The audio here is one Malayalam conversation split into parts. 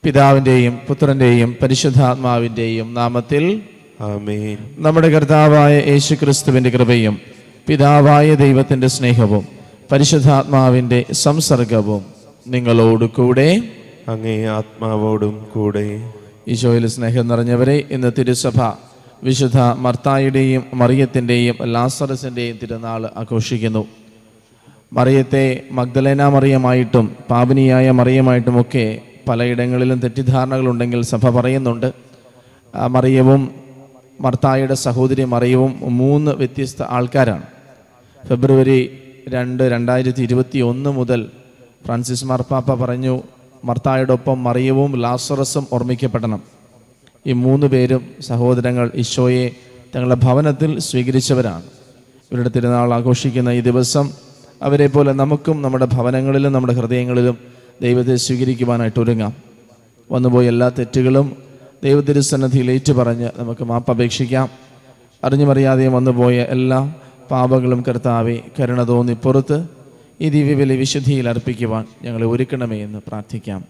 പിതാവിൻ്റെയും പുത്രൻ്റെയും പരിശുദ്ധാത്മാവിൻ്റെയും നാമത്തിൽ ആമേൻ നമ്മുടെ കർത്താവായ യേശു ക്രിസ്തുവിൻ്റെ കൃപയും പിതാവായ ദൈവത്തിൻ്റെ സ്നേഹവും പരിശുദ്ധാത്മാവിൻ്റെ സംസർഗവും നിങ്ങളോട് കൂടെ അങ്ങേ ആത്മാവോടും കൂടെ ഈശോയിൽ സ്നേഹം നിറഞ്ഞവരെ ഇന്ന് തിരുസഭ വിശുദ്ധ മർത്തായുടെയും മറിയത്തിൻ്റെയും ലാസറസിൻ്റെയും തിരുനാൾ ആഘോഷിക്കുന്നു മറിയത്തെ മഗ്ദലേന മറിയമായിട്ടും പാപിനിയായ മറിയമായിട്ടുമൊക്കെ പലയിടങ്ങളിലും തെറ്റിദ്ധാരണകളുണ്ടെങ്കിൽ സഭ പറയുന്നുണ്ട് ആ മറിയവും മർത്തായുടെ സഹോദരി മറിയവും മൂന്ന് വ്യത്യസ്ത ആൾക്കാരാണ് ഫെബ്രുവരി രണ്ട് രണ്ടായിരത്തി ഇരുപത്തി ഒന്ന് മുതൽ ഫ്രാൻസിസ് മാർപ്പാപ്പ പറഞ്ഞു മർത്തായോടൊപ്പം മറിയവും ലാസറസും ഓർമ്മിക്കപ്പെടണം ഈ മൂന്ന് പേരും സഹോദരങ്ങൾ ഈശോയെ തങ്ങളുടെ ഭവനത്തിൽ സ്വീകരിച്ചവരാണ് ഇവരുടെ തിരുനാൾ ആഘോഷിക്കുന്ന ഈ ദിവസം അവരെ പോലെ നമുക്കും നമ്മുടെ ഭവനങ്ങളിലും നമ്മുടെ ഹൃദയങ്ങളിലും ദൈവത്തെ സ്വീകരിക്കുവാനായിട്ട് ഒരുങ്ങാം വന്നുപോയ എല്ലാ തെറ്റുകളും ദൈവത്തിരുസന്നധിയിൽ ഏറ്റുപറഞ്ഞ് നമുക്ക് മാപ്പ് അപേക്ഷിക്കാം അറിഞ്ഞുമറിയാതെയും വന്നുപോയ എല്ലാ പാപങ്ങളും കർത്താവെ കരുണ തോന്നി പുറത്ത് ഈ ദിവ്യബലി വിശുദ്ധിയിൽ അർപ്പിക്കുവാൻ ഞങ്ങളെ ഒരുക്കണമേ എന്ന് പ്രാർത്ഥിക്കാം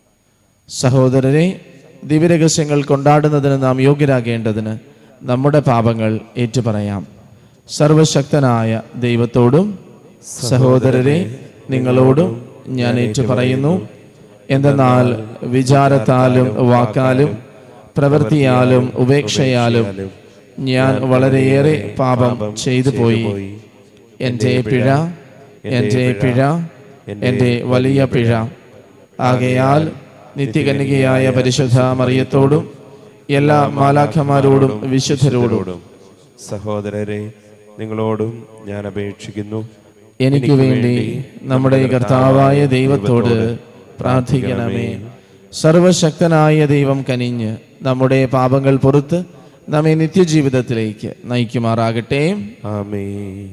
സഹോദരരെ ദിവ്യരഹസ്യങ്ങൾ കൊണ്ടാടുന്നതിന് നാം യോഗ്യരാകേണ്ടതിന് നമ്മുടെ പാപങ്ങൾ ഏറ്റുപറയാം സർവശക്തനായ ദൈവത്തോടും സഹോദരരെ നിങ്ങളോടും ഞാൻ ഏറ്റുപറയുന്നു എന്തെന്നാൽ വിചാരത്താലും വാക്കാലും പ്രവൃത്തിയാലും ഉപേക്ഷയാലും ഞാൻ വളരെയേറെ പാപം ചെയ്തു പോയി എൻ്റെ പിഴ എൻ്റെ പിഴ എൻ്റെ വലിയ പിഴ ആകയാൽ നിത്യകന്യകയായ പരിശുദ്ധ മറിയത്തോടും എല്ലാ മാലാഖമാരോടും വിശുദ്ധരോടും സഹോദരരെ നിങ്ങളോടും ഞാൻ അപേക്ഷിക്കുന്നു എനിക്ക് വേണ്ടി നമ്മുടെ കർത്താവായ ദൈവത്തോട് പ്രാർത്ഥിക്കണമേ സർവശക്തനായ ദൈവം കനിഞ്ഞ് നമ്മുടെ പാപങ്ങൾ പുറത്ത് നമ്മെ നിത്യജീവിതത്തിലേക്ക് നയിക്കുമാറാകട്ടെ ആമേൻ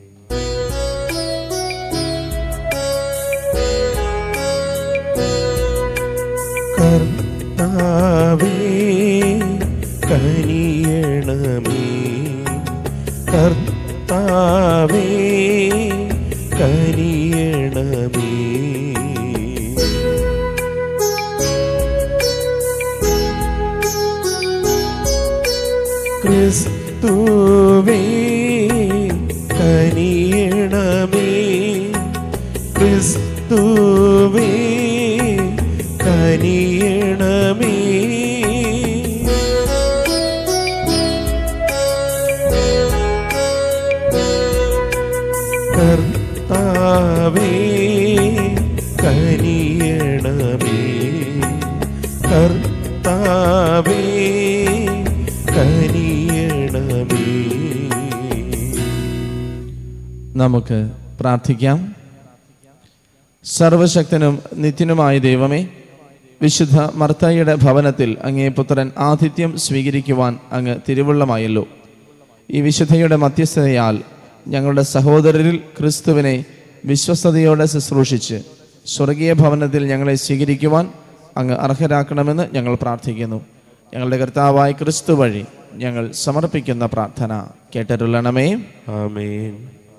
കർത്താവേ കനിയണമേ കർത്താവേ കനിയണമേ ക്രിസ്തുവേ കനിയണമേ ക്രിസ്തുവേ കനിയണമേ കർത്താവേ കനിയണമേ കർത്താവേ കനിയണമേ നമുക്ക് പ്രാർത്ഥിക്കാം സർവശക്തനും നിത്യനുമായ ദൈവമേ വിശുദ്ധ മർത്തയുടെ ഭവനത്തിൽ അങ്ങേ പുത്രൻ ആതിഥ്യം സ്വീകരിക്കുവാൻ അങ്ങ് തിരുവുള്ളമായല്ലോ ഈ വിശുദ്ധയുടെ മധ്യസ്ഥതയാൽ ഞങ്ങളുടെ സഹോദരരിൽ ക്രിസ്തുവിനെ വിശ്വസ്തയോടെ ശുശ്രൂഷിച്ച് സ്വർഗീയ ഭവനത്തിൽ ഞങ്ങളെ സ്വീകരിക്കുവാൻ അങ്ങ് അർഹരാക്കണമെന്ന് ഞങ്ങൾ പ്രാർത്ഥിക്കുന്നു ഞങ്ങളുടെ കർത്താവായ ക്രിസ്തു വഴി ഞങ്ങൾ സമർപ്പിക്കുന്ന പ്രാർത്ഥന കേട്ടരുള്ളണമേ ആമേൻ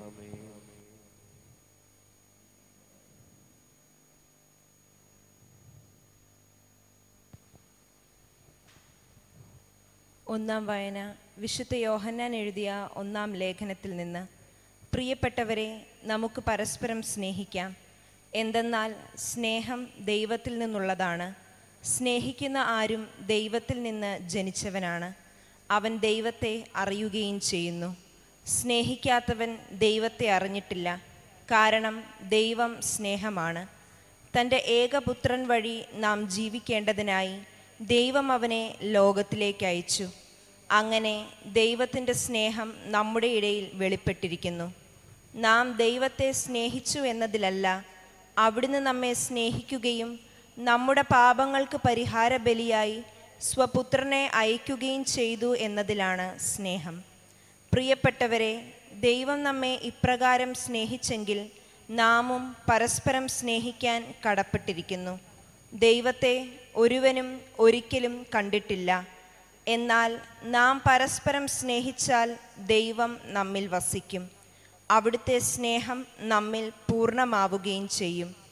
ഒന്നാം വായന വിശുദ്ധ യോഹന്നാൻ എഴുതിയ ഒന്നാം ലേഖനത്തിൽ നിന്ന് പ്രിയപ്പെട്ടവരെ നമുക്ക് പരസ്പരം സ്നേഹിക്കാം എന്തെന്നാൽ സ്നേഹം ദൈവത്തിൽ നിന്നുള്ളതാണ് സ്നേഹിക്കുന്ന ആരും ദൈവത്തിൽ നിന്ന് ജനിച്ചവനാണ് അവൻ ദൈവത്തെ അറിയുകയും ചെയ്യുന്നു സ്നേഹിക്കാത്തവൻ ദൈവത്തെ അറിഞ്ഞിട്ടില്ല കാരണം ദൈവം സ്നേഹമാണ് തൻ്റെ ഏകപുത്രൻ വഴി നാം ജീവിക്കേണ്ടതിനായി ദൈവം അവനെ ലോകത്തിലേക്ക് അയച്ചു അങ്ങനെ ദൈവത്തിൻ്റെ സ്നേഹം നമ്മുടെ ഇടയിൽ വെളിപ്പെട്ടിരിക്കുന്നു നാം ദൈവത്തെ സ്നേഹിച്ചു എന്നതിലല്ല അവിടുന്ന് നമ്മെ സ്നേഹിക്കുകയും നമ്മുടെ പാപങ്ങൾക്ക് പരിഹാര ബലിയായി സ്വപുത്രനെ അയക്കുകയും ചെയ്തു എന്നതിലാണ് സ്നേഹം പ്രിയപ്പെട്ടവരെ ദൈവം നമ്മെ ഇപ്രകാരം സ്നേഹിച്ചെങ്കിൽ നാമും പരസ്പരം സ്നേഹിക്കാൻ കടപ്പെട്ടിരിക്കുന്നു ദൈവത്തെ ഒരുവനും ഒരിക്കലും കണ്ടിട്ടില്ല എന്നാൽ നാം പരസ്പരം സ്നേഹിച്ചാൽ ദൈവം നമ്മിൽ വസിക്കും അവിടുത്തെ സ്നേഹം നമ്മിൽ പൂർണ്ണമാവുകയും ചെയ്യും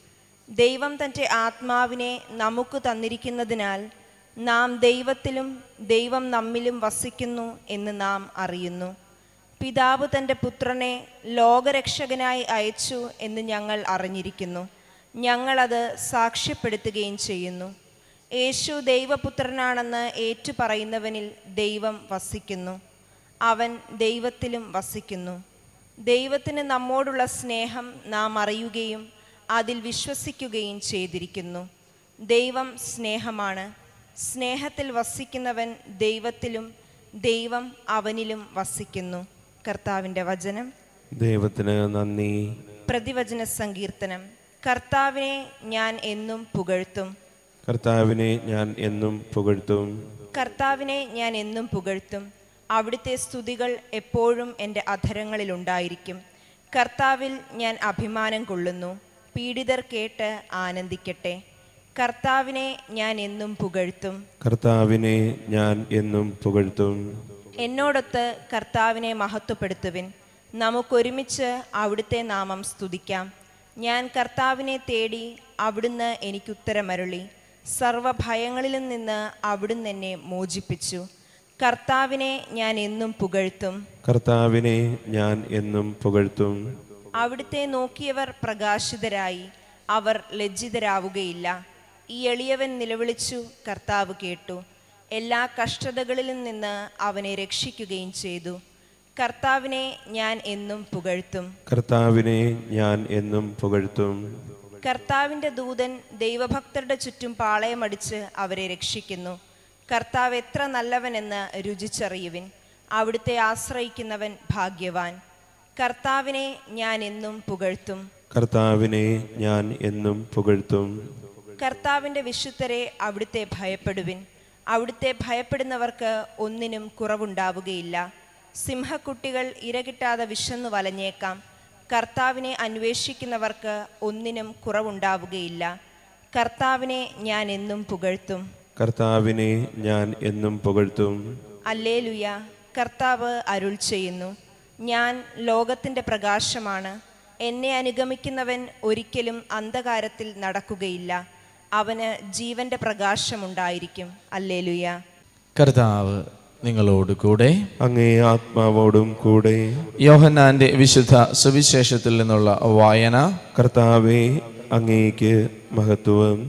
ദൈവം തൻ്റെ ആത്മാവിനെ നമുക്ക് തന്നിരിക്കുന്നതിനാൽ നാം ദൈവത്തിലും ദൈവം നമ്മിലും വസിക്കുന്നു എന്ന് നാം അറിയുന്നു പിതാവ് തൻ്റെ പുത്രനെ ലോകരക്ഷകനായി അയച്ചു എന്ന് ഞങ്ങൾ അറിഞ്ഞിരിക്കുന്നു ഞങ്ങളത് സാക്ഷ്യപ്പെടുത്തുകയും ചെയ്യുന്നു യേശു ദൈവപുത്രനാണെന്ന് ഏറ്റുപറയുന്നവനിൽ ദൈവം വസിക്കുന്നു അവൻ ദൈവത്തിലും വസിക്കുന്നു ദൈവത്തിന് നമ്മോടുള്ള സ്നേഹം നാം അറിയുകയും അതിൽ വിശ്വസിക്കുകയും ചെയ്തിരിക്കുന്നു ദൈവം സ്നേഹമാണ് സ്നേഹത്തിൽ വസിക്കുന്നവൻ ദൈവത്തിലും ദൈവം അവനിലും വസിക്കുന്നു കർത്താവിൻ്റെ വചനം ദൈവത്തിന് നന്ദി പ്രതിവചന സങ്കീർത്തനം കർത്താവിനെ ഞാൻ എന്നും പുകഴ്ത്തും കർത്താവിനെ ഞാൻ എന്നും പുകഴ്ത്തും കർത്താവിനെ ഞാൻ എന്നും പുകഴ്ത്തും അവിടുത്തെ സ്തുതികൾ എപ്പോഴും എൻ്റെ അധരങ്ങളിലുണ്ടായിരിക്കും കർത്താവിൽ ഞാൻ അഭിമാനം കൊള്ളുന്നു പീഡിതർ കേട്ട് ആനന്ദിക്കട്ടെ കർത്താവിനെ ഞാൻ എന്നും പുകഴ്ത്തും കർത്താവിനെ ഞാൻ എന്നും പുകഴ്ത്തും എന്നോടൊത്ത് കർത്താവിനെ മഹത്വപ്പെടുത്തുവിൻ നമുക്കൊരുമിച്ച് അവിടുത്തെ നാമം സ്തുതിക്കാം ഞാൻ കർത്താവിനെ തേടി അവിടുന്ന് എനിക്കുത്തരമരുളി സർവഭയങ്ങളിലും നിന്ന് അവിടുന്ന് എന്നെ മോചിപ്പിച്ചു കർത്താവിനെ ഞാൻ എന്നും പുകഴ്ത്തും കർത്താവിനെ ഞാൻ എന്നും പുകഴ്ത്തും അവിടുത്തെ നോക്കിയവർ പ്രകാശിതരായി അവർ ലജ്ജിതരാവുകയില്ല ഈ എളിയവൻ നിലവിളിച്ചു കർത്താവ് കേട്ടു എല്ലാ കഷ്ടതകളിലും നിന്ന് അവനെ രക്ഷിക്കുകയും ചെയ്തു കർത്താവിനെ ഞാൻ എന്നും പുകഴ്ത്തും കർത്താവിനെ ഞാൻ എന്നും പുകഴ്ത്തും കർത്താവിൻ്റെ ദൂതൻ ദൈവഭക്തരുടെ ചുറ്റും പാളയമടിച്ച് അവരെ രക്ഷിക്കുന്നു കർത്താവ് എത്ര നല്ലവനെന്ന് രുചിച്ചറിയുവിൻ അവിടുത്തെ ആശ്രയിക്കുന്നവൻ ഭാഗ്യവാൻ കർത്താവിനെ ഞാൻ എന്നും പുകഴ്ത്തും കർത്താവിനെ ഞാൻ എന്നും പുകഴ്ത്തും കർത്താവിൻ്റെ വിശുദ്ധരെ അവിടുത്തെ ഭയപ്പെടുവിൻ അവിടുത്തെ ഭയപ്പെടുന്നവർക്ക് ഒന്നിനും കുറവുണ്ടാവുകയില്ല സിംഹക്കുട്ടികൾ ഇരകിട്ടാതെ വിശന്നു വലഞ്ഞേക്കാം കർത്താവിനെ അന്വേഷിക്കുന്നവർക്ക് ഒന്നിനും കുറവുണ്ടാവുകയില്ല കർത്താവിനെ ഞാൻ എന്നും പുകഴ്ത്തും കർത്താവിനെ ഞാൻ എന്നും പുകഴ്ത്തും അല്ലേലുയ കർത്താവ് അരുൾ ചെയ്യുന്നു ഞാൻ ലോകത്തിൻ്റെ പ്രകാശമാണ് എന്നെ അനുഗമിക്കുന്നവൻ ഒരിക്കലും അന്ധകാരത്തിൽ നടക്കുകയില്ല അവന് ജീവന്റെ പ്രകാശമുണ്ടായിരിക്കും അല്ലേലുയ കർത്താവ് നിങ്ങളോട് കൂടെ അങ്ങേ ആത്മാവോടും കൂടെ യോഹന്നാന്റെ വിശുദ്ധ സുവിശേഷത്തിൽ നിന്നുള്ള വായന കർത്താവെ അങ്ങേക്ക് മഹത്വം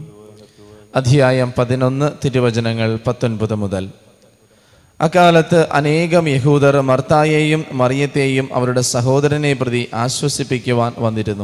അധ്യായം പതിനൊന്ന് തിരുവചനങ്ങൾ പത്തൊൻപത് മുതൽ അക്കാലത്ത് അനേകം യഹൂദർ മർത്തായെയും മറിയത്തെയും അവരുടെ സഹോദരനെ പ്രതി ആശ്വസിപ്പിക്കുവാൻ വന്നിരുന്നു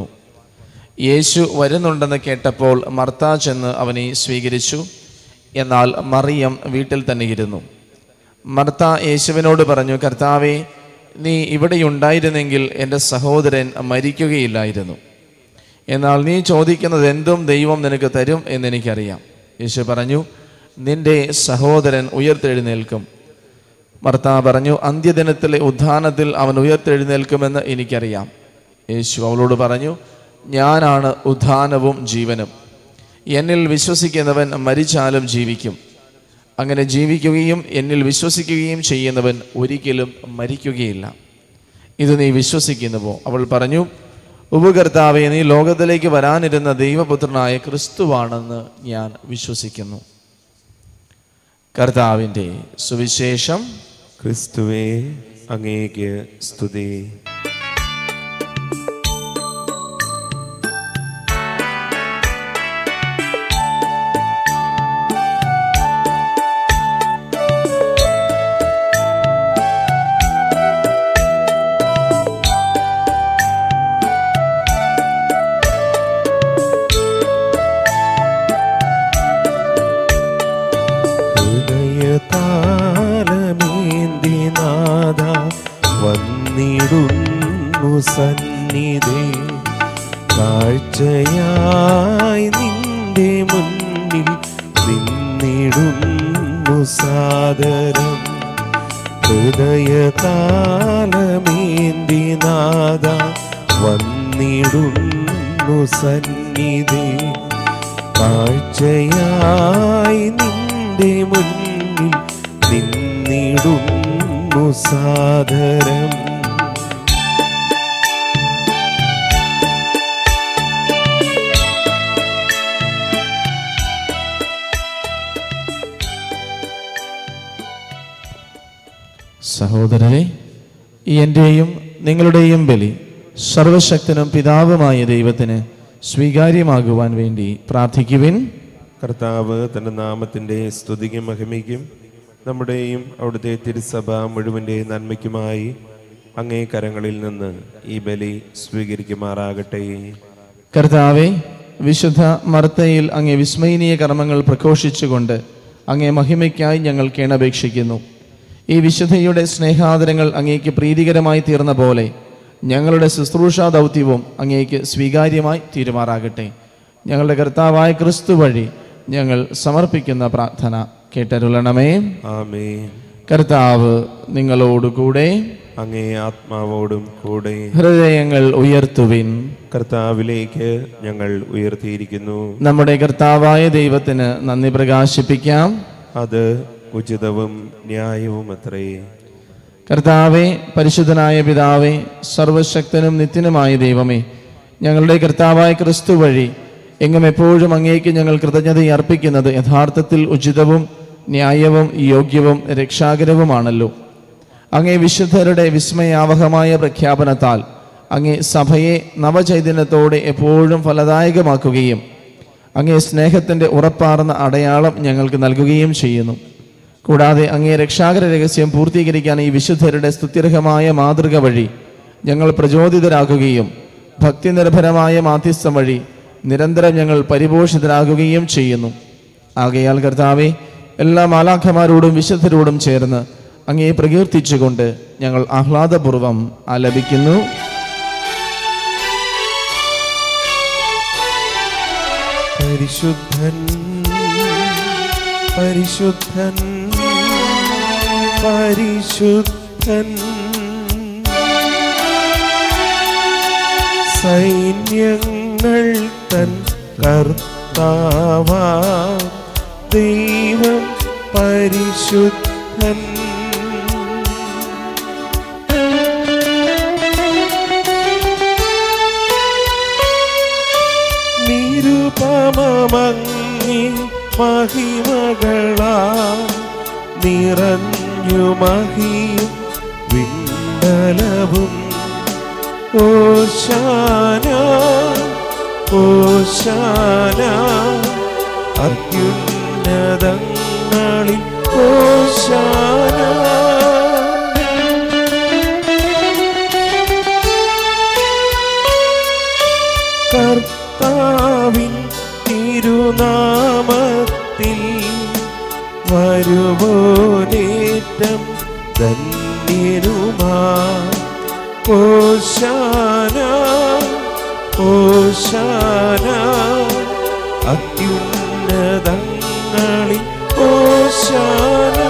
യേശു വരുന്നുണ്ടെന്ന് കേട്ടപ്പോൾ മർത്ത ചെന്ന് അവനെ സ്വീകരിച്ചു എന്നാൽ മറിയം വീട്ടിൽ തന്നെ ഇരുന്നു മർത്ത യേശുവിനോട് പറഞ്ഞു കർത്താവെ നീ ഇവിടെയുണ്ടായിരുന്നെങ്കിൽ എൻ്റെ സഹോദരൻ മരിക്കുകയില്ലായിരുന്നു എന്നാൽ നീ ചോദിക്കുന്നത് എന്തും ദൈവം നിനക്ക് തരും എന്നെനിക്കറിയാം യേശു പറഞ്ഞു നിന്റെ സഹോദരൻ ഉയർത്തെഴുന്നേൽക്കും മർത്ത പറഞ്ഞു അന്ത്യദിനത്തിലെ ഉത്ഥാനത്തിൽ അവൻ ഉയർത്തെഴുന്നേൽക്കുമെന്ന് എനിക്കറിയാം യേശു അവളോട് പറഞ്ഞു ഞാനാണ് ഉത്ഥാനവും ജീവനും എന്നിൽ വിശ്വസിക്കുന്നവൻ മരിച്ചാലും ജീവിക്കും അങ്ങനെ ജീവിക്കുകയും എന്നിൽ വിശ്വസിക്കുകയും ചെയ്യുന്നവൻ ഒരിക്കലും മരിക്കുകയില്ല ഇത് നീ വിശ്വസിക്കുന്നുവോ അവൾ പറഞ്ഞു ഉപകർത്താവെ നീ ലോകത്തിലേക്ക് വരാനിരുന്ന ദൈവപുത്രനായ ക്രിസ്തുവാണെന്ന് ഞാൻ വിശ്വസിക്കുന്നു കർത്താവിൻ്റെ സുവിശേഷം ക്രിസ്തുവേ അങ്ങേക്ക് സ്തുതി ഹൃദയതാലമേന്തി നാദ വന്നിടുന്നു സന്നിധേ കാഴ്ചയായി നിന്റെ മുന്നിൽ നിന്നിടുന്നു സാദരം ഹൃദയതാലമേന്തി നാദ വന്നിടുന്നു സന്നിധേ കാഴ്ചയായി നിന്റെ മുന്നിൽ നിന്നിടുന്നു സാദരം സഹോദരരെ ഈ എൻ്റെയും നിങ്ങളുടെയും ബലി സർവശക്തനും പിതാവുമായ ദൈവത്തിന് സ്വീകാര്യമാകുവാൻ വേണ്ടി പ്രാർത്ഥിക്കുവിൻ കർത്താവ് തന്റെ നാമത്തിന്റെ സ്തുതിക്കും മഹിമയ്ക്കും നമ്മുടെയും അവിടുത്തെ തിരുസഭ മുഴുവന്റെ നന്മയ്ക്കുമായി അങ്ങേ കരങ്ങളിൽ നിന്ന് ഈ ബലി സ്വീകരിക്കുമാറാകട്ടെ കർത്താവെ വിശുദ്ധ മർത്തയിൽ അങ്ങേ വിസ്മയനീയ കർമ്മങ്ങൾ പ്രഘോഷിച്ചുകൊണ്ട് അങ്ങേ മഹിമയ്ക്കായി ഞങ്ങൾ കേണപേക്ഷിക്കുന്നു ഈ വിശുദ്ധയുടെ സ്നേഹാദരങ്ങൾ അങ്ങേക്ക് പ്രീതികരമായി തീർന്ന പോലെ ഞങ്ങളുടെ ശുശ്രൂഷാ ദൗത്യവും അങ്ങേക്ക് സ്വീകാര്യമായി തീരുമാറാകട്ടെ ഞങ്ങളുടെ കർത്താവായ ക്രിസ്തു വഴി ഞങ്ങൾ സമർപ്പിക്കുന്ന പ്രാർത്ഥന കേട്ടരുളണമേ ആമേൻ കർത്താവ് നിങ്ങളോടുകൂടെ അങ്ങേ ആത്മാവോടും കൂടെ ഹൃദയങ്ങൾ ഉയർത്തുവിൻ കർത്താവിലേക്ക് ഞങ്ങൾ ഉയർത്തിയിരിക്കുന്നു നമ്മുടെ കർത്താവായ ദൈവത്തിന് നന്ദി പ്രകാശിപ്പിക്കാം അത് ഉചിതവും ന്യായവും അത്രേ കർത്താവെ പരിശുദ്ധനായ പിതാവേ സർവശക്തനും നിത്യനുമായ ദൈവമേ ഞങ്ങളുടെ കർത്താവായ ക്രിസ്തു വഴി എങ്ങും എപ്പോഴും അങ്ങേക്ക് ഞങ്ങൾ കൃതജ്ഞത അർപ്പിക്കുന്നത് യഥാർത്ഥത്തിൽ ഉചിതവും ന്യായവും യോഗ്യവും രക്ഷാകരവുമാണല്ലോ അങ്ങേ വിശുദ്ധരുടെ വിസ്മയാവഹമായ പ്രഖ്യാപനത്താൽ അങ്ങേ സഭയെ നവചൈതന്യത്തോടെ എപ്പോഴും ഫലദായകമാക്കുകയും അങ്ങേ സ്നേഹത്തിൻ്റെ ഉറപ്പാർന്ന അടയാളം ഞങ്ങൾക്ക് നൽകുകയും ചെയ്യുന്നു കൂടാതെ അങ്ങേ രക്ഷാകര രഹസ്യം പൂർത്തീകരിക്കാൻ ഈ വിശുദ്ധരുടെ സ്തുത്യർഹമായ മാതൃക വഴി ഞങ്ങൾ പ്രചോദിതരാകുകയും ഭക്തിനിർഭരമായ മാധ്യസ്ഥം വഴി നിരന്തരം ഞങ്ങൾ പരിപോഷിതരാകുകയും ചെയ്യുന്നു ആകയാൽ കർത്താവെ എല്ലാ മാലാഖമാരോടും വിശുദ്ധരോടും ചേർന്ന് അങ്ങയെ പ്രകീർത്തിച്ചുകൊണ്ട് ഞങ്ങൾ ആഹ്ലാദപൂർവം ആലപിക്കുന്നു പരിശുദ്ധൻ പരിശുദ്ധൻ പരിശുദ്ധൻ സൈന്യങ്ങൾ തൻ കർത്താവാ ദൈവം പരിശുദ്ധൻ നിരുപമങ്ങി മഹിമകളാ നിറഞ്ഞു മഹിയും വിണ്ടലവും ഓശാന ഓശാന അത്യുന്നതങ്ങളിൽ ഓശാന കർത്താവിൻ തിരുനാമത്തിൽ വരുവോനേറ്റം ധന്യരുമാ ഓശാന ഓശാന അത്യുന്നതങ്ങളിൽ ഓശാന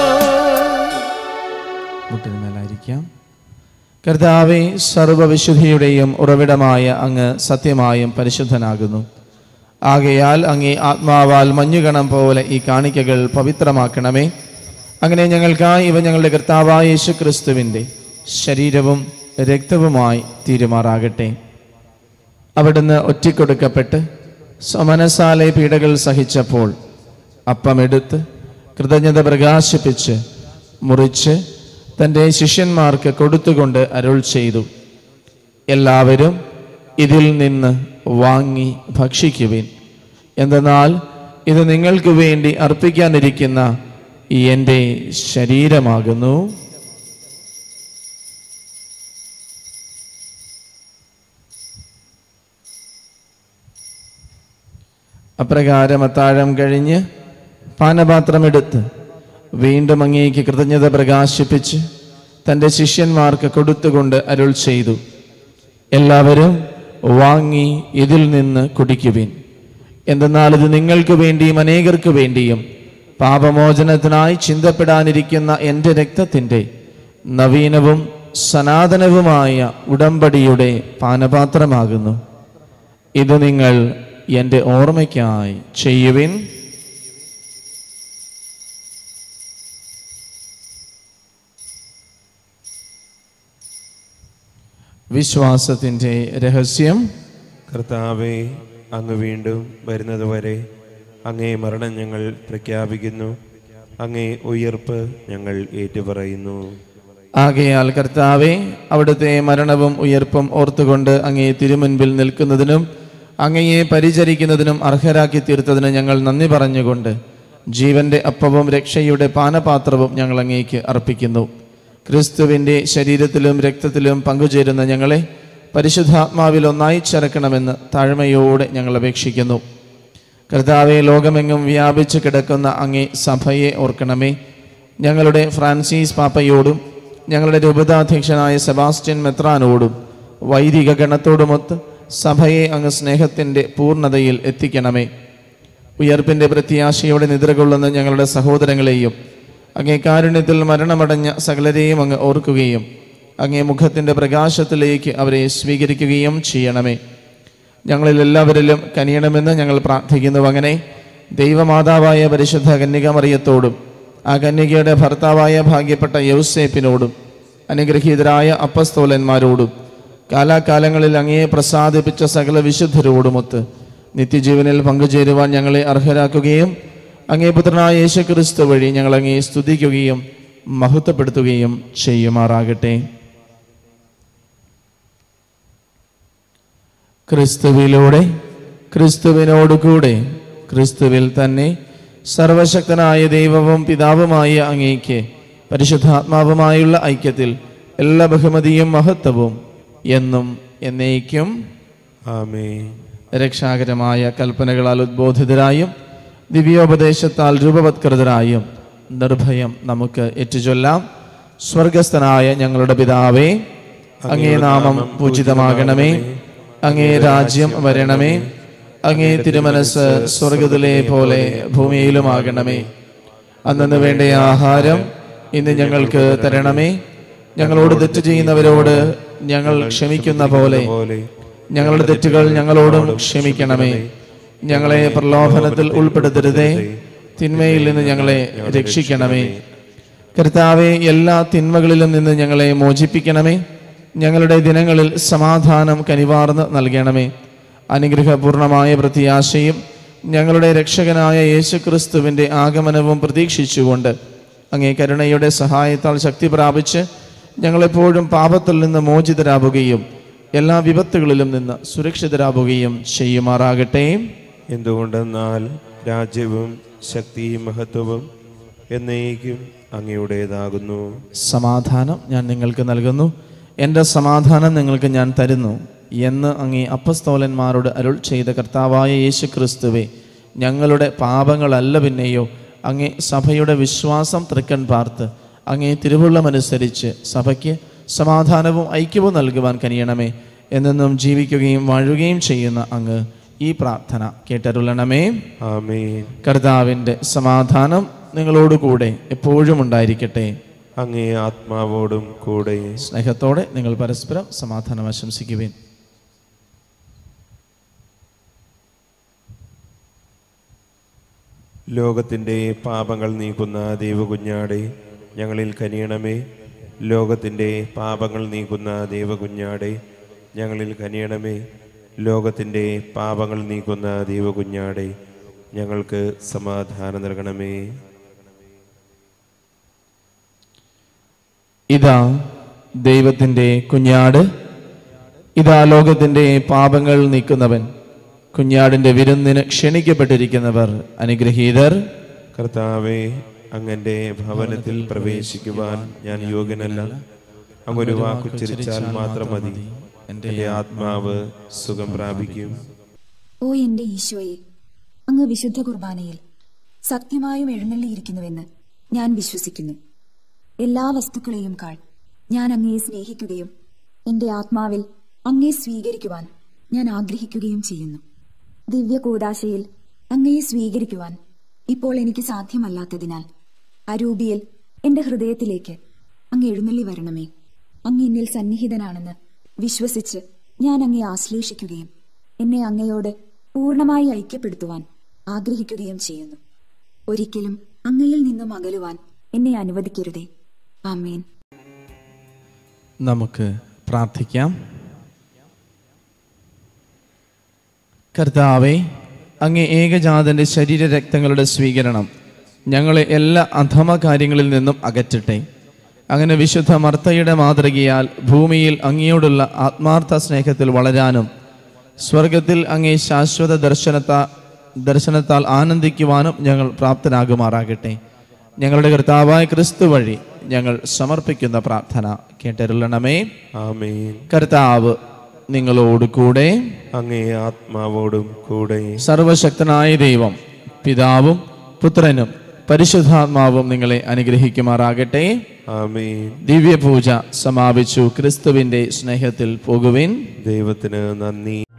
മുട്ടിന്മേലായിരിക്കാം കർത്താവെ സർവവിശുദ്ധിയുടെയും ഉറവിടമായ അങ്ങ് സത്യമായും പരിശുദ്ധനാകുന്നു ആകയാൽ അങ്ങേ ആത്മാവാൽ മഞ്ഞുകണം പോലെ ഈ കാണിക്കകൾ പവിത്രമാക്കണമേ അങ്ങനെ ഞങ്ങൾക്കായി ഇവ ഞങ്ങളുടെ കർത്താവായ യേശു ക്രിസ്തുവിൻ്റെ ശരീരവും രക്തവുമായി തീരുമാറാകട്ടെ അവിടുന്ന് ഒറ്റിക്കൊടുക്കപ്പെട്ട് സമനസാലെ പീഡകൾ സഹിച്ചപ്പോൾ അപ്പമെടുത്ത് കൃതജ്ഞത പ്രകാശിപ്പിച്ച് മുറിച്ച് തൻ്റെ ശിഷ്യന്മാർക്ക് കൊടുത്തുകൊണ്ട് അരുൾ ചെയ്തു എല്ലാവരും ഇതിൽ നിന്ന് വാങ്ങി ഭക്ഷിക്കുവിൻ എന്തെന്നാൽ ഇത് നിങ്ങൾക്ക് വേണ്ടി അർപ്പിക്കാനിരിക്കുന്ന ഈ എൻ്റെ ശരീരമാകുന്നു അപ്രകാരം അത്താഴം കഴിഞ്ഞ് പാനപാത്രമെടുത്ത് വീണ്ടും അങ്ങേക്ക് കൃതജ്ഞത പ്രകാശിപ്പിച്ച് തൻ്റെ ശിഷ്യന്മാർക്ക് കൊടുത്തുകൊണ്ട് അരുൾ ചെയ്തു എല്ലാവരും വാങ്ങി ഇതിൽ നിന്ന് കുടിക്കുവിൻ എന്തെന്നാൽ ഇത് നിങ്ങൾക്ക് വേണ്ടിയും അനേകർക്ക് വേണ്ടിയും പാപമോചനത്തിനായി ചിന്തപ്പെടാനിരിക്കുന്ന എൻ്റെ രക്തത്തിൻ്റെ നവീനവും സനാതനവുമായ ഉടമ്പടിയുടെ പാനപാത്രമാകുന്നു ഇത് നിങ്ങൾ എൻ്റെ ഓർമ്മയ്ക്കായി ചെയ്യുവിൻ വിശ്വാസത്തിൻ്റെ രഹസ്യം കർത്താവെ അങ്ങ് വീണ്ടും വരുന്നതുവരെ അങ്ങേ മരണം ഞങ്ങൾ പ്രഖ്യാപിക്കുന്നു അങ്ങേ ഉയർപ്പ് ഞങ്ങൾ ഏറ്റുപറയുന്നു ആകയാൽ കർത്താവെ അവിടുത്തെ മരണവും ഉയർപ്പും ഓർത്തുകൊണ്ട് അങ്ങേ തിരുമുൻപിൽ നിൽക്കുന്നതിനും അങ്ങയെ പരിചരിക്കുന്നതിനും അർഹരാക്കി തീർത്തതിന് ഞങ്ങൾ നന്ദി പറഞ്ഞുകൊണ്ട് ജീവന്റെ അപ്പവും രക്ഷയുടെ പാനപാത്രവും ഞങ്ങൾ അങ്ങേക്ക് അർപ്പിക്കുന്നു ക്രിസ്തുവിൻ്റെ ശരീരത്തിലും രക്തത്തിലും പങ്കുചേരുന്ന ഞങ്ങളെ പരിശുദ്ധാത്മാവിൽ ഒന്നായി ചേർക്കണമെന്ന് താഴ്മയോടെ ഞങ്ങൾ അപേക്ഷിക്കുന്നു കർത്താവെ ലോകമെങ്ങും വ്യാപിച്ചു കിടക്കുന്ന അങ്ങേ സഭയെ ഓർക്കണമേ ഞങ്ങളുടെ ഫ്രാൻസിസ് പാപ്പയോടും ഞങ്ങളുടെ രൂപതാധ്യക്ഷനായ സെബാസ്റ്റ്യൻ മെത്രാനോടും വൈദിക ഗണത്തോടുമൊത്ത് സഭയെ അങ്ങ് സ്നേഹത്തിൻ്റെ പൂർണ്ണതയിൽ എത്തിക്കണമേ ഉയർപ്പിൻ്റെ പ്രത്യാശയോടെ നിദ്രകൊള്ളുന്ന ഞങ്ങളുടെ സഹോദരങ്ങളെയും അങ്ങേ കാരുണ്യത്തിൽ മരണമടഞ്ഞ സകലരെയും അങ്ങ് ഓർക്കുകയും അങ്ങേ മുഖത്തിൻ്റെ പ്രകാശത്തിലേക്ക് അവരെ സ്വീകരിക്കുകയും ചെയ്യണമേ ഞങ്ങളിൽ എല്ലാവരിലും കനിയണമെന്ന് ഞങ്ങൾ പ്രാർത്ഥിക്കുന്നു അങ്ങനെ ദൈവമാതാവായ പരിശുദ്ധ കന്യകമറിയത്തോടും ആ കന്യകയുടെ ഭർത്താവായ ഭാഗ്യപ്പെട്ട യൗസേപ്പിനോടും അനുഗ്രഹീതരായ അപ്പസ്തോലന്മാരോടും കാലാകാലങ്ങളിൽ അങ്ങയെ പ്രസാദിപ്പിച്ച സകല വിശുദ്ധരോടുമൊത്ത് നിത്യജീവനിൽ പങ്കുചേരുവാൻ ഞങ്ങളെ അർഹരാക്കുകയും അങ്ങേ പുത്രനായ യേശു ക്രിസ്തു വഴി ഞങ്ങൾ അങ്ങേ സ്തുതിക്കുകയും മഹത്വപ്പെടുത്തുകയും ചെയ്യുമാറാകട്ടെ ക്രിസ്തുവിലൂടെ ക്രിസ്തുവിനോടുകൂടെ ക്രിസ്തുവിൽ തന്നെ സർവശക്തനായ ദൈവവും പിതാവുമായ അങ്ങേക്ക് പരിശുദ്ധാത്മാവുമായുള്ള ഐക്യത്തിൽ എല്ലാ ബഹുമതിയും മഹത്വവും എന്നും എന്നേക്കും ആമേ രക്ഷാകരമായ കൽപ്പനകളാൽ ഉദ്ബോധിതരായും ദിവ്യോപദേശത്താൽ രൂപവത്കൃതരായും നിർഭയം നമുക്ക് ഏറ്റുചൊല്ലാം സ്വർഗസ്ഥനായ ഞങ്ങളുടെ പിതാവേ അങ്ങേ നാമം പൂജിതമാകണമേ അങ്ങേ രാജ്യം വരണമേ അങ്ങേ തിരുമനസ് സ്വർഗത്തിലെ പോലെ ഭൂമിയിലുമാകണമേ അന്നു വേണ്ട ആഹാരം ഇന്ന് ഞങ്ങൾക്ക് തരണമേ ഞങ്ങളോട് തെറ്റ് ചെയ്യുന്നവരോട് ഞങ്ങൾ ക്ഷമിക്കുന്ന പോലെ പോലെ ഞങ്ങളുടെ തെറ്റുകൾ ഞങ്ങളോടും ക്ഷമിക്കണമേ ഞങ്ങളെ പ്രലോഭനത്തിൽ ഉൾപ്പെടുത്തരുതേ തിന്മയിൽ നിന്ന് ഞങ്ങളെ രക്ഷിക്കണമേ കർത്താവെ എല്ലാ തിന്മകളിലും നിന്ന് ഞങ്ങളെ മോചിപ്പിക്കണമേ ഞങ്ങളുടെ ദിനങ്ങളിൽ സമാധാനം കനിവാർന്ന് നൽകണമേ അനുഗ്രഹപൂർണമായ പ്രത്യാശയും ഞങ്ങളുടെ രക്ഷകനായ യേശുക്രിസ്തുവിൻ്റെ ആഗമനവും പ്രതീക്ഷിച്ചുകൊണ്ട് അങ്ങേ കരുണയുടെ സഹായത്താൽ ശക്തി പ്രാപിച്ച് ഞങ്ങളെപ്പോഴും പാപത്തിൽ നിന്ന് മോചിതരാവുകയും എല്ലാ വിപത്തുകളിലും നിന്ന് സുരക്ഷിതരാവുകയും ചെയ്യുമാറാകട്ടെ എന്തുകൊണ്ടെന്നാൽ രാജ്യവും ശക്തിയും മഹത്വവും എന്നേക്കും അങ്ങയുടേതാകുന്നു സമാധാനം ഞാൻ നിങ്ങൾക്ക് നൽകുന്നു എൻ്റെ സമാധാനം നിങ്ങൾക്ക് ഞാൻ തരുന്നു എന്ന് അങ്ങേ അപ്പസ്തോലന്മാരോട് അരുൾ ചെയ്ത കർത്താവായ യേശു ക്രിസ്തുവെ ഞങ്ങളുടെ പാപങ്ങളല്ല പിന്നെയോ അങ്ങേ സഭയുടെ വിശ്വാസം തൃക്കൺ പാർത്ത് അങ്ങേ തിരുവുള്ളമനുസരിച്ച് സഭയ്ക്ക് സമാധാനവും ഐക്യവും നൽകുവാൻ കനിയണമേ എന്നെന്നും ജീവിക്കുകയും വാഴുകയും ചെയ്യുന്ന അങ്ങ് ഈ പ്രാർത്ഥന കേട്ടരുളണമേ ആമേൻ കർത്താവിൻ്റെ സമാധാനം നിങ്ങളോടുകൂടെ എപ്പോഴും ഉണ്ടായിരിക്കട്ടെ അങ്ങേ ആത്മാവോടും കൂടെ സ്നേഹത്തോടെ നിങ്ങൾ പരസ്പരം സമാധാനം ആശംസിക്കുവേൻ ലോകത്തിൻ്റെ പാപങ്ങൾ നീക്കുന്ന ദൈവകുഞ്ഞാടെ ഞങ്ങളിൽ കനിയണമേ ലോകത്തിൻ്റെ പാപങ്ങൾ നീക്കുന്ന ദൈവകുഞ്ഞാടെ ഞങ്ങളിൽ കനിയണമേ ലോകത്തിൻ്റെ പാപങ്ങൾ നീക്കുന്ന ദൈവകുഞ്ഞാടെ ഞങ്ങൾക്ക് സമാധാനം നൽകണമേ ഇതാ ദൈവത്തിൻ്റെ കുഞ്ഞാട് ഇതാ ലോകത്തിൻ്റെ പാപങ്ങൾ നീക്കുന്നവൻ കുഞ്ഞാടിൻ്റെ വിരുന്നിന് ക്ഷണിക്കപ്പെട്ടിരിക്കുന്നവർ അനുഗ്രഹീതർ കർത്താവെ അങ്ങന്റെ ഭവനത്തിൽ പ്രവേശിക്കുവാൻ ഞാൻ യോഗ്യനല്ല അങ്ങൊരു വാക്കുച്ചരിച്ചാൽ മാത്രം മതി എൻ്റെ ആത്മാവ് സുഖം പ്രാപിക്കും ഓ എന്റെ ഈശോയെ അങ്ങ് വിശുദ്ധ കുർബാനയിൽ സത്യമായും എഴുന്നള്ളിയിരിക്കുന്നുവെന്ന് ഞാൻ വിശ്വസിക്കുന്നു എല്ലാ വസ്തുക്കളെയും കാൾ ഞാൻ അങ്ങയെ സ്നേഹിക്കുകയും എന്റെ ആത്മാവിൽ അങ്ങയെ സ്വീകരിക്കുവാൻ ഞാൻ ആഗ്രഹിക്കുകയും ചെയ്യുന്നു ദിവ്യ കൂടാശയിൽ അങ്ങയെ സ്വീകരിക്കുവാൻ ഇപ്പോൾ എനിക്ക് സാധ്യമല്ലാത്തതിനാൽ അരൂപിയിൽ എന്റെ ഹൃദയത്തിലേക്ക് അങ്ങ് എഴുന്നള്ളി വരണമേ അങ്ങ് എന്നിൽ സന്നിഹിതനാണെന്ന് വിശ്വസിച്ച് ഞാൻ അങ്ങയെ ആശ്ലേഷിക്കുകയും എന്നെ അങ്ങയോട് പൂർണ്ണമായി ഐക്യപ്പെടുത്തുവാൻ ആഗ്രഹിക്കുകയും ചെയ്യുന്നു ഒരിക്കലും അങ്ങയിൽ നിന്നും അകലുവാൻ എന്നെ അനുവദിക്കരുതേ ആമേൻ നമുക്ക് പ്രാർത്ഥിക്കാം കർത്താവെ അങ്ങേ ഏകജാതന്റെ ശരീരരക്തങ്ങളുടെ സ്വീകരണം ഞങ്ങളെ എല്ലാ അധമ കാര്യങ്ങളിൽ നിന്നും അകറ്റട്ടെ അങ്ങനെ വിശുദ്ധ മർത്തയുടെ മാതൃകയാൽ ഭൂമിയിൽ അങ്ങയോടുള്ള ആത്മാർത്ഥ സ്നേഹത്തിൽ വളരാനും സ്വർഗത്തിൽ അങ്ങേ ശാശ്വത ദർശനത്താ ദർശനത്താൽ ആനന്ദിക്കുവാനും ഞങ്ങൾ പ്രാപ്തനാകുമാറാകട്ടെ ഞങ്ങളുടെ കർത്താവായ ക്രിസ്തു വഴി ഞങ്ങൾ സമർപ്പിക്കുന്ന പ്രാർത്ഥന കേട്ടരുളണമേ ആമേൻ കർത്താവ് നിങ്ങളോട് കൂടെ അങ്ങേ ആത്മാവോടും കൂടെ സർവശക്തനായ ദൈവം പിതാവും പുത്രനും പരിശുദ്ധാത്മാവും നിങ്ങളെ അനുഗ്രഹിക്കുമാറാകട്ടെ ആമേൻ ദിവ്യപൂജ സമാപിച്ചു ക്രിസ്തുവിന്റെ സ്നേഹത്തിൽ പോകുവിൻ ദൈവത്തിന് നന്ദി